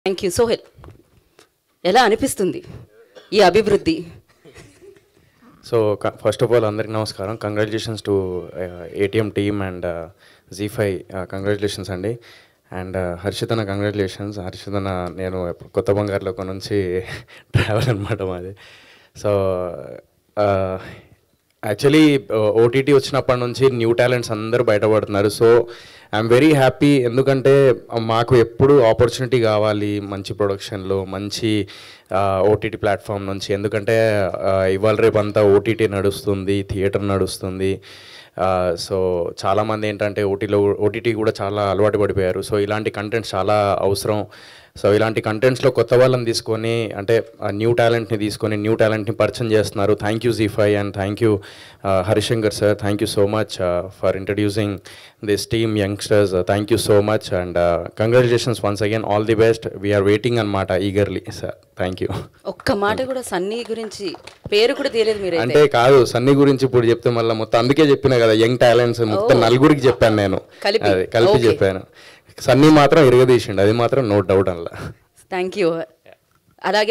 Thank you Sohel ఎలా అనిపిస్తుంది ఈ అభివృద్ధి సో ఫస్ట్ ఆఫ్ ఆల్ అందరికీ నమస్కారం congratulations to ATM team and Zee five congratulations అండి అండ్ హర్షితన కంగ్రాచులేషన్స్ హర్షితన నేను ఎప్పుడు కొత్త బంగారులోకి నుంచి ట్రావెల్ అనమాట మాది సో యాక్చువల్లీ ఓటీటీ వచ్చినప్పటి నుంచి న్యూ టాలెంట్స్ అందరూ బయటపడుతున్నారు సో ఐఎమ్ వెరీ హ్యాపీ ఎందుకంటే మాకు ఎప్పుడు ఆపర్చునిటీ కావాలి మంచి ప్రొడక్షన్లో మంచి ఓటీటీ ప్లాట్ఫామ్ నుంచి ఎందుకంటే ఆ, ఇవాళ రేపు అంతా ఓటీటీ నడుస్తుంది థియేటర్ నడుస్తుంది సో చాలామంది ఏంటంటే ఓటీలో ఓటీటీ కూడా చాలా అలవాటు పడిపోయారు సో ఇలాంటి కంటెంట్స్ చాలా అవసరం సో ఇలాంటి కంటెంట్స్లో కొత్త వాళ్ళని తీసుకొని అంటే న్యూ టాలెంట్ని తీసుకొని న్యూ టాలెంట్ని పరిచయం చేస్తున్నారు thank you Zee five and thank you Harishankar sir thank you so much for introducing this team youngsters thank you so much and congratulations once again all the best we're waiting అనమాట eagerly sir thank you ఒక్క మాట కూడా సన్నీ గురించి పేరు కూడా తెలియదు మీరైతే అంటే కాదు సన్నీ గురించి ఇప్పుడు చెప్తే మళ్ళీ మొత్తం అందుకే చెప్పిన కదా యంగ్ టాలెంట్స్ మొత్తం నలుగురికి చెప్పాను నేను కలిపి. అది కలిపి Okay. చెప్పాను సన్నీ మాత్రం ఇరగదీసిండు అది మాత్రం నో డౌట్ అలా థ్యాంక్ యూ అలాగే